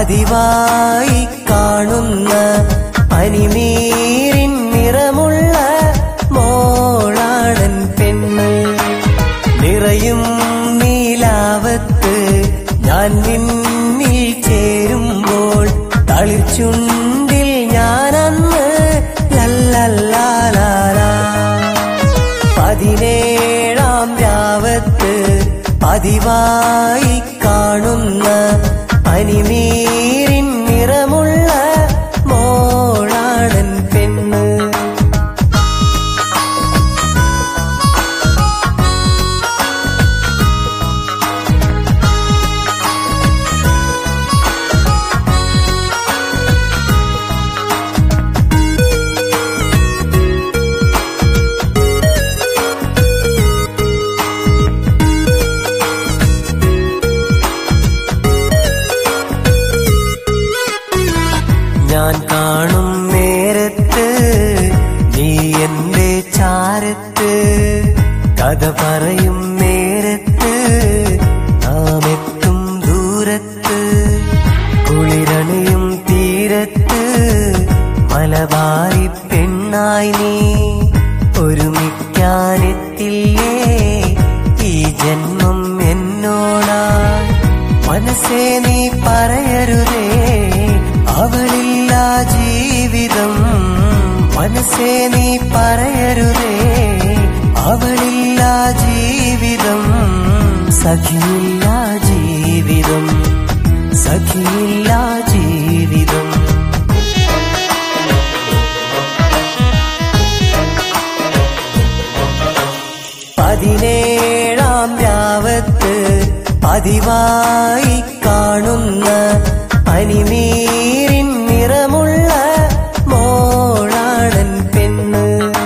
പതിവായി കാണുന്ന പനിനീരിൻ നിറമുള്ള മോളാടൻ പെണ്ണ് നിറയും നീലാവത്ത് ഞാൻ നിന്നിൽ ചേരുമ്പോൾ തളിച്ചുണ്ടിൽ ഞാനന്ന് ലല്ലല്ലാലാ പതിനേഴാം രാവത്ത് പതിവായി കാണുന്ന പനിനീരിൻ നിറമുള്ള മോളാടൻ പെണ്ണ് ഞാൻ കാണും നേരത്ത് നീ എന്റെ ചാരത്ത് കഥ പറയും നേരത്ത് നാം എത്തും ദൂരത്ത് കുളിരണിയും തീരത്ത് മലബാരി പെണ്ണായി നീ ഒരുമിക്കാനെത്തില്ലേ ഈ ജന്മം എന്നോടായി മനസ്സേ നീ പറയരുതേ അവളില്ല ജീവിതം മനസ്സേ നീ പറയരുതേ അവളില്ല ജീവിതം സഖിയില്ല ജീവിതം സഖിയില്ല ജീവിതം പതിനേഴാം രാവത്ത് പതിവായി കാണുന്ന പനിനീരിൻ നിറമുള്ള മോളാടൻ പെണ്ണ്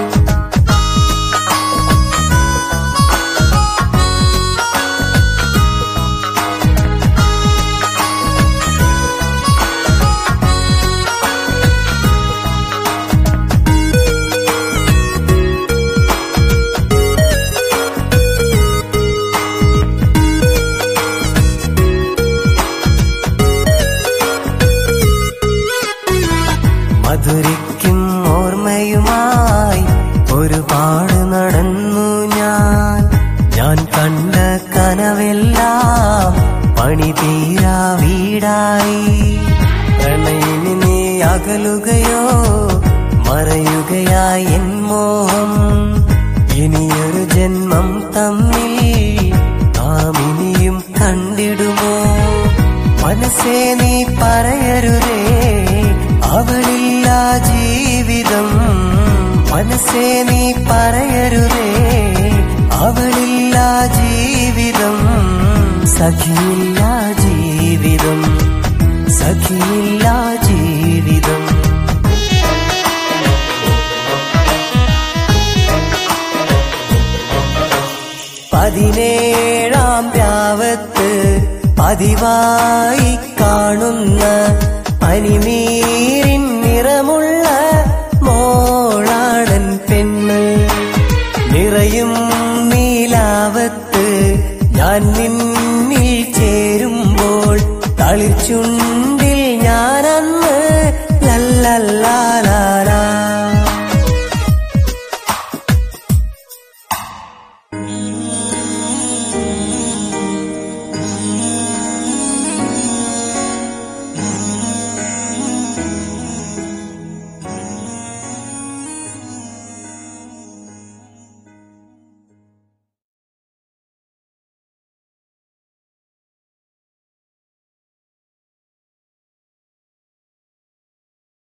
മധുരിക്കും ഓർമ്മയുമായി ഒരുപാട് നടന്നു ഞാൻ ഞാൻ കണ്ട കനവെല്ലാം പണി തീരാ വീടായി പ്രണയിനി നീ അകലുകയോ മറയുകയായി എൻ മോഹം ഇനിയൊരു ജന്മം തമ്മിൽ നാം ഇനിയും കണ്ടിടുമോ മനസ്സേ നീ പറയരുതേ അവളില്ല ജീവിതം മനസ്സേ നീ പറയരുതേ അവളില്ല ജീവിതം സഖിയില്ല ജീവിതം സഖിയില്ല ജീവിതം പതിനേഴാം രാവത്ത് പതിവായി കാണുന്ന പനിനീരിൻ